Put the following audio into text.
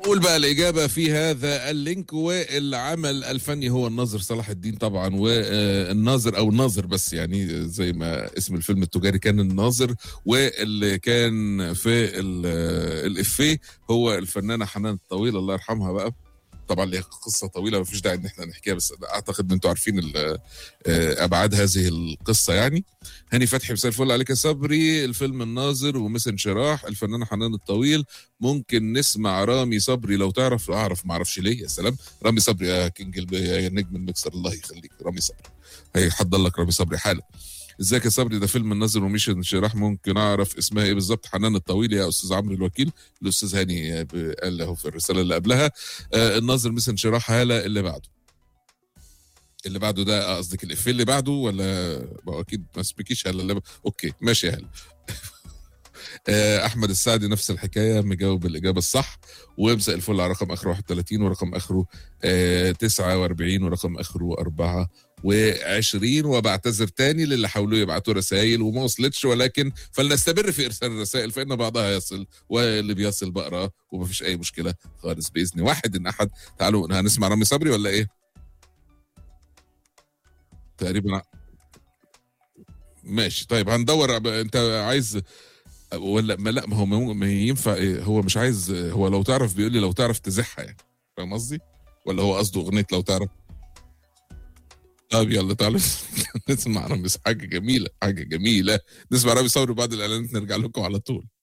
قول بقى الإجابة في هذا اللينك والعمل الفني هو الناظر صلاح الدين طبعا والناظر أو الناظر بس يعني زي ما اسم الفيلم التجاري كان الناظر واللي كان في ال- الإفيه هو الفنانة حنان الطويل الله يرحمها بقى طبعا ليها قصة طويلة مفيش داعي ان احنا نحكيها بس اعتقد ان انتوا عارفين ال- آه، ابعاد هذه القصة يعني هاني فتحي مساء الفل عليك يا صبري الفيلم الناظر ومس انشراح الفنانة حنان الطويل ممكن نسمع رامي صبري لو تعرف اعرف ما اعرفش ليه يا سلام رامي صبري يا كينج الب- يا نجم المكسر الله يخليك رامي صبري هيحضر لك رامي صبري حالا ازيك يا صبري ده فيلم الناظر ومش انشراح ممكن اعرف اسمها ايه بالظبط حنان الطويل يا استاذ عمرو الوكيل الاستاذ هاني ب- قال له في الرساله اللي قبلها آه الناظر مس انشراح هاله اللي بعده اللي بعده ده آه، قصدك الافيه اللي بعده ولا ما هو اكيد ما سبيكيش هلا اللي ب... اوكي ماشي يا هلا آه، احمد السعدي نفس الحكايه مجاوب الاجابه الصح ومساء الفل على رقم اخره 31 ورقم اخره آه، 49 ورقم اخره 24 وبعتذر تاني للي حاولوا يبعتوا رسائل وما وصلتش ولكن فلنستمر في ارسال الرسائل فان بعضها يصل واللي بيصل بقراه ومفيش اي مشكله خالص باذن واحد ان احد تعالوا هنسمع رامي صبري ولا ايه؟ تقريبا ع- ماشي طيب هندور ب- انت عايز ولا ما لا ما هو ما ما ينفع إيه، هو مش عايز هو لو تعرف بيقول لي لو تعرف تزحها يعني فاهم قصدي؟ ولا هو قصده اغنيه لو تعرف طب يلا تعالوا نسمع رامي حاجه جميله حاجه جميله نسمع رامي صبري بعد الاعلانات نرجع لكم على طول